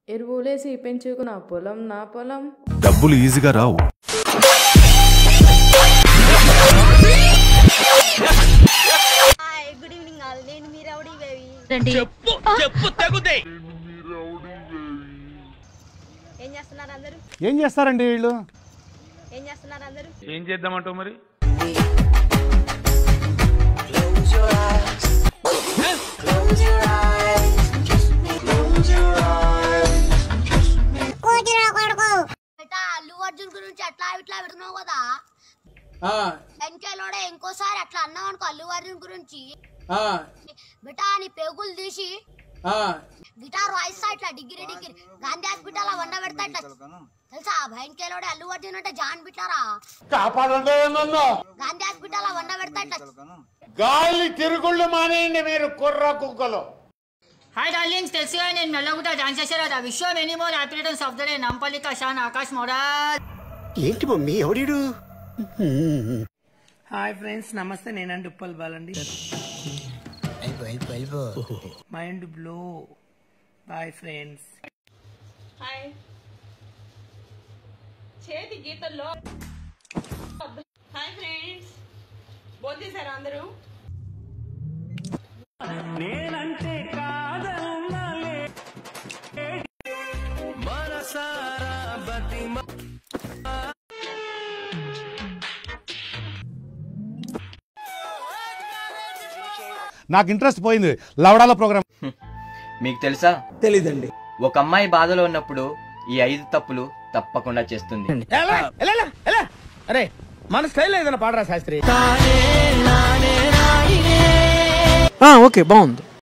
ఎరువులేసి పెంచుకు నా పొలం నా పొలం డబ్బులు ఈజీగా రావు హాయ్ గుడ్ ఈవినింగ్ ఆల్ నేను మీ రౌడీ బేబీ రండి ఏం చేస్తున్నారు అందరూ ఏం చేస్తారండి వీళ్ళు ఏం చేస్తున్నారు అందరూ ఏం చేద్దామంటావు మరి బేటా అల్లు అర్జున్ గురించి అట్లా ఇట్లా పెడుతున్నావు కదా వెంకయ్యలోడే ఇంకోసారి అట్లా అన్నావు అనుకో అల్లు అర్జున్ గురించి బేటా నీ పేగులు తీసి గిటార్ వాయిస్తా ఇట్లా డిగ్రీ డిగ్రీ గాంధీ హాస్పిటల్ వండ పెడతా ఇట్లా తెలుసా భయంకలోడే అల్లు అర్జున్ అంటే జాన్ బిట్లారా కాపాడండి నన్ను గాంధీ హాస్పిటల్ వండ పెడతా ఇట్లా గాలి తిరుగుళ్ళు మానేయండి మీరు కుర్ర కుక్కలు హాయ్ డార్లింగ్స్ తెలుసుగా నేను మెల్లగుట డాన్స్ చేసేదా విశ్వ మెనీ మోర్ హ్యాపీటన్స్ ఆఫ్ ద డే నంపల్లి కషాన్ ఆకాశ్ మోడల్ ఏంటి మమ్మీ ఎవడీడు హాయ్ ఫ్రెండ్స్ నమస్తే నేనండి ఉప్పల్ బాలండి mind blow boy friends hi చేతి గీతల్లో హాయ్ ఫ్రెండ్స్ బోధేశారు అందరూ నాకు ఇంట్రెస్ట్ పోయింది లవడాల ప్రోగ్రామ్ మీకు తెలుసా తెలీదండి ఒక అమ్మాయి బాధలో ఉన్నప్పుడు ఈ ఐదు తప్పులు తప్పకుండా చేస్తుంది అరే మన స్టైల్ ఏదైనా పాడరా శాస్త్రి ఓకే బాగుంది